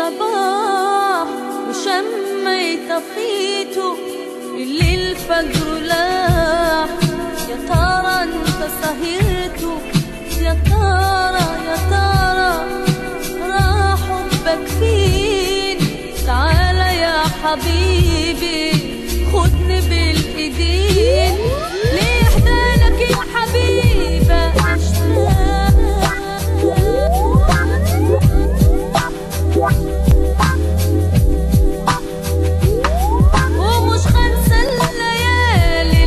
صباح وشميت طفيته اللي الفجر لاح يا ترى انت سهرته يا ترى يا ترى راح حبك فين تعالى يا حبيبي خدني بالايدين ليه بالك يا حبيبة ومش خنسى الليالي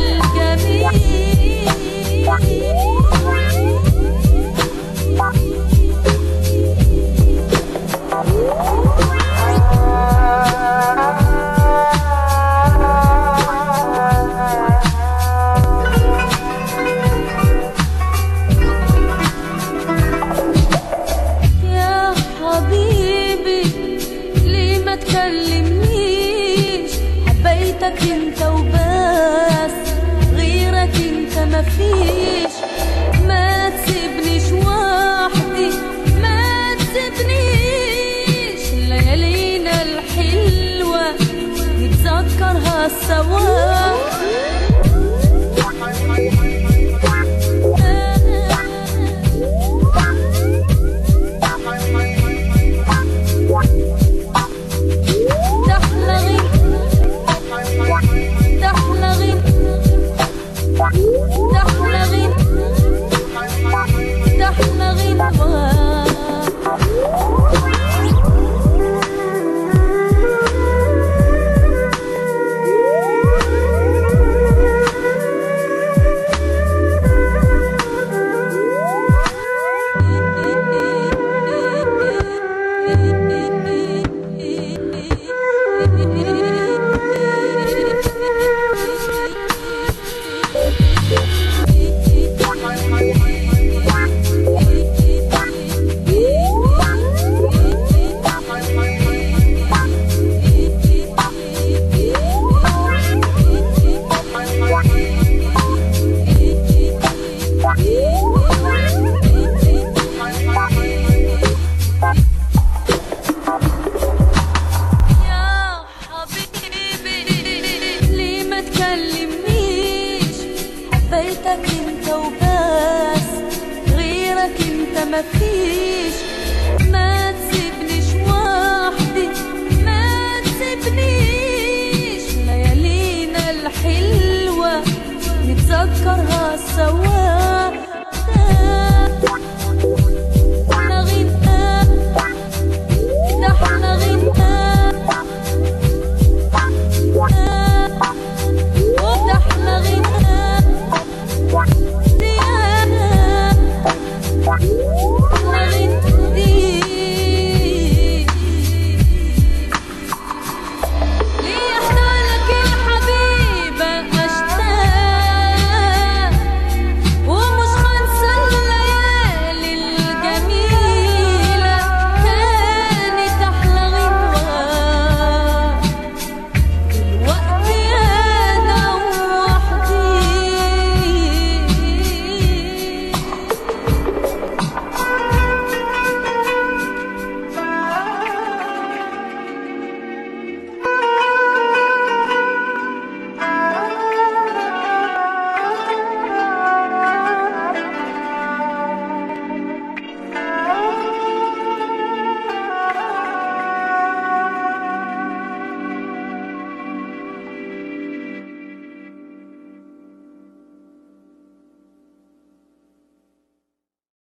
يا حبيبي ليه ما تكلمنيش حبيتك انت وبس غيرك انت مفيش ما تسيبنيش وحدي ما تسيبنيش ليالينا الحلوة نتذكرها سوا